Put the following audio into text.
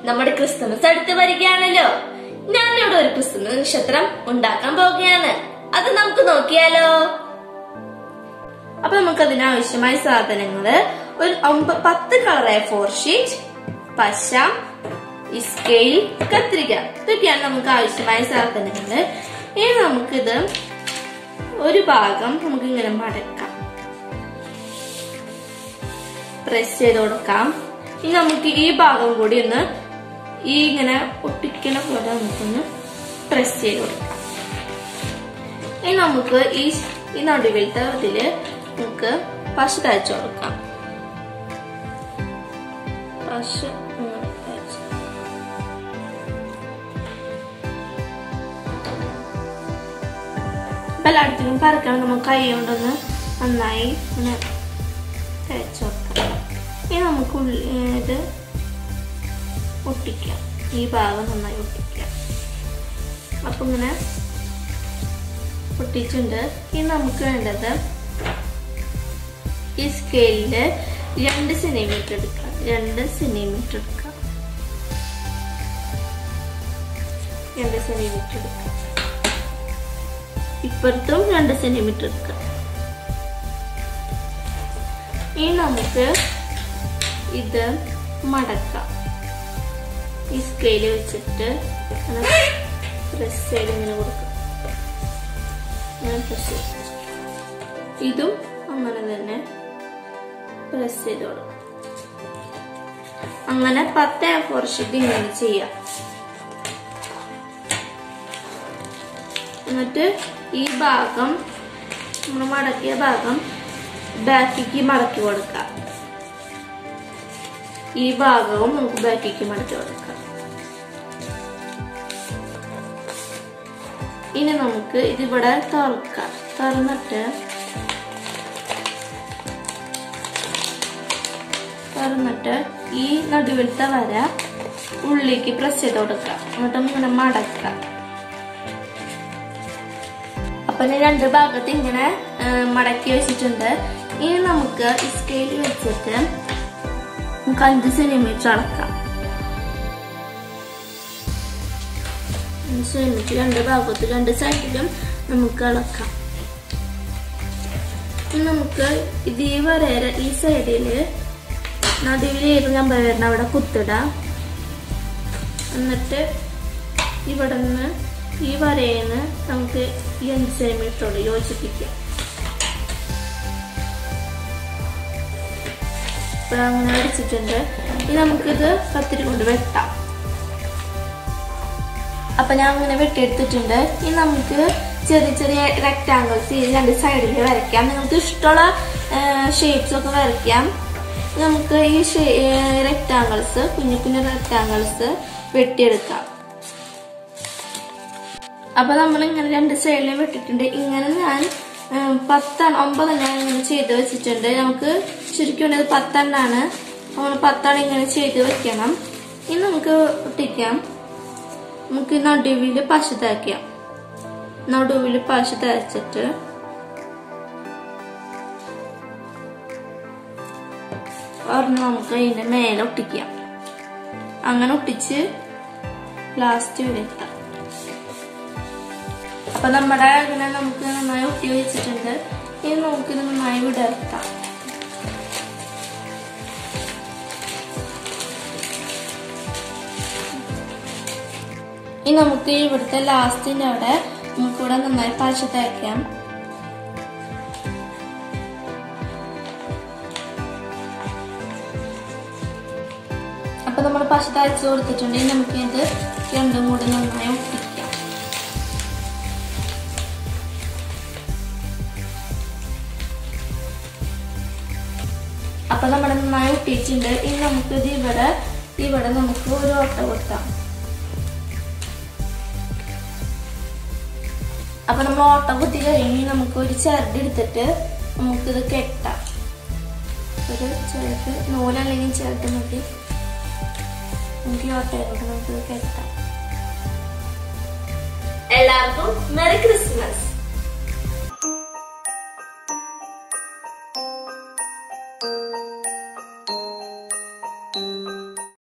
നമ്മുടെ ക്രിസ്മസ് അടുത്ത് വരികയാണല്ലോ ഞാനിവിടെ ഒരു ക്രിസ്മസ് നക്ഷത്രം ഉണ്ടാക്കാൻ പോവുകയാണ് അത് നമുക്ക് നോക്കിയാലോ അപ്പൊ നമുക്ക് അതിനാവശ്യമായ സാധനങ്ങള് ഒരു ഒമ്പ പത്ത് കളറായ ഫോർ ഷീറ്റ് പശ സ്കെയിൽ കത്രിക ഇതൊക്കെയാണ് നമുക്ക് ആവശ്യമായ സാധനങ്ങള് ഇനി നമുക്കിത് ഒരു ഭാഗം നമുക്ക് ഇങ്ങനെ മടക്കാം പ്രസ് ചെയ്ത് കൊടുക്കാം ഇനി നമുക്ക് ഈ ഭാഗം കൂടി ഒന്ന് ഈ ഇങ്ങനെ ഒട്ടിക്കണ പോലെ നമുക്കൊന്ന് പ്രസ് ചെയ്ത് കൊടുക്കാം ഇനി നമുക്ക് ഈ ഈ നടുവിലത്തെ ഇതില് നമുക്ക് പശ തയ്ച്ചു കൊടുക്കാം പശ ഇങ്ങനെ തേച്ച്. അപ്പൊ എല്ലായിടത്തിലും പരക്കണം നമുക്ക് കൈ കൊണ്ടൊന്ന് നന്നായി ഇങ്ങനെ തേച്ച് കൊടുക്കാം ഇനി നമുക്ക് ഉള്ളി ഇത് ഒട്ടിക്കാം ഈ ഭാഗം നന്നായി ഒട്ടിക്കാം അപ്പൊ ഇങ്ങനെ ഒട്ടിച്ചിട്ടുണ്ട് ഇനി നമുക്ക് വേണ്ടത് ഈ സ്കെയിലില് രണ്ട് സെന്റിമീറ്റർ എടുക്കാം രണ്ട് സെന്റിമീറ്റർ എടുക്കാം രണ്ട് സെന്റിമീറ്റർ എടുക്കാം ഇപ്പുറത്തും രണ്ട് സെന്റിമീറ്റർ എടുക്കാം ഇനി നമുക്ക് ഇത് മടക്കാം ഈ സ്കെയില് വെച്ചിട്ട് പ്രസ് ചെയ്ത് ഇങ്ങനെ കൊടുക്കാം ഇങ്ങനെ പ്രസ് ചെയ്ത് ഇതും അങ്ങനെ തന്നെ പ്രസ് ചെയ്ത് കൊടുക്കാം അങ്ങനെ പത്ത് ഫോർ ഷീറ്റ് ഇങ്ങനെ ചെയ്യാം എന്നിട്ട് ഈ ഭാഗം നമ്മൾ മടക്കിയ ഭാഗം ബാക്കിക്ക് മടക്കി കൊടുക്കാം ഈ ഭാഗവും നമുക്ക് ബാക്കിക്ക് മടക്കി കൊടുക്കാം ഇനി നമുക്ക് ഇതിവിടെ തുറക്കാം തുറന്നിട്ട് തുറന്നിട്ട് ഈ നടുവിലത്തെ വര ഉള്ളിലേക്ക് പ്രസ് ചെയ്ത് കൊടുക്കാം എന്നിട്ട് ഇങ്ങനെ മടക്കാം അപ്പൊ ഞാൻ രണ്ട് ഭാഗത്ത് ഇങ്ങനെ ആ, മടക്കി വെച്ചിട്ടുണ്ട് ഇനി നമുക്ക് സ്കെയിൽ വെച്ചിട്ട് നമുക്ക് അഞ്ച് സെന്റിമീറ്റർ അളക്കാം അഞ്ച് സെന്റിമീറ്റർ രണ്ട് ഭാഗത്ത് രണ്ട് സൈഡിലും നമുക്ക് അളക്കാം ഇനി നമുക്ക് ഇത് ഈ വരേര ഈ സൈഡില് നടുവിൽ ഏത് നമ്പർ വരണം അവിടെ കുത്തിടാം എന്നിട്ട് ഇവിടെ നിന്ന് ഈ വരയിന്ന് നമുക്ക് ഈ അഞ്ച് സെന്റിമീറ്ററോട് യോജിപ്പിക്കാം ഇപ്പൊ അങ്ങനെ അടിച്ചിട്ടുണ്ട് ഇനി നമുക്കിത് കത്തിരി കൊണ്ട് വെട്ടാം അപ്പൊ ഞാൻ അങ്ങനെ വെട്ടിയെടുത്തിട്ടുണ്ട് ഇനി നമുക്ക് ചെറിയ ചെറിയ റെക്ടാങ്കിൾസ് ഈ രണ്ട് സൈഡിൽ വരയ്ക്കാം നിങ്ങൾക്ക് ഇഷ്ടമുള്ള ഷേപ്സ് ഒക്കെ വരയ്ക്കാം നമുക്ക് ഈ റെക്ടാങ്കിൾസ് കുഞ്ഞു കുഞ്ഞു റെക്ടാങ്കിൾസ് വെട്ടിയെടുക്കാം അപ്പൊ നമ്മൾ ഇങ്ങനെ രണ്ട് സൈഡിലും വെട്ടിട്ടുണ്ട് ഇങ്ങനെ ഞാൻ ഉം, പത്തെണ്ണം ഒമ്പതെണ്ണം ഇങ്ങനെ ചെയ്ത് വെച്ചിട്ടുണ്ട് നമുക്ക് ശരിക്കും വേണ്ടത് പത്തെണ്ണാണ് നമ്മൾ പത്തെണ്ണം ഇങ്ങനെ ചെയ്ത് വെക്കണം ഇനി നമുക്ക് ഒട്ടിക്കാം നമുക്ക് ഈ നടുവില് പശ തേക്കാം നടുവില് പശ തേച്ചിട്ട് ഒരെണ്ണം നമുക്ക് അതിന്റെ മേലെ ഒട്ടിക്കാം അങ്ങനെ ഒട്ടിച്ച് ലാസ്റ്റ് വരെ എത്താം അപ്പൊ നമ്മുടെ ഇങ്ങനെ നമുക്ക് നന്നായി ഒട്ടി വെച്ചിട്ടുണ്ട് ഇനി നമുക്കിത് നന്നായി വിടർത്താം ഇനി നമുക്ക് ഇവിടുത്തെ ലാസ്റ്റിന്റെ അവിടെ നമുക്കിവിടെ നന്നായി പശ തേക്കാം അപ്പൊ നമ്മൾ പശ തയ്ച്ചു കൊടുത്തിട്ടുണ്ടെങ്കിൽ നമുക്ക് ഇത് രണ്ടും കൂടി നന്നായി ഒട്ടിക്കാം അപ്പൊ നമ്മുടെ നന്നായി ഒട്ടിച്ചിട്ടുണ്ട് ഇനി നമുക്ക് ഇത് ഇവിടെ ഇവിടെ നമുക്ക് ഒരു ഓട്ട കൊടുക്കാം അപ്പൊ നമ്മൾ ഓട്ട കുത്തി കഴിഞ്ഞ് നമുക്ക് ഒരു ചിരട് എടുത്തിട്ട് നമുക്കിത് കെട്ടാം ഒരു ചിരട്ട് നൂലല്ലെങ്കിൽ ചിരട്ട് മതി നമുക്ക് ഈ ഓട്ടയിലോട്ട് നമുക്കിത് കെട്ടാം എല്ലാവർക്കും മെറി ക്രിസ്മസ്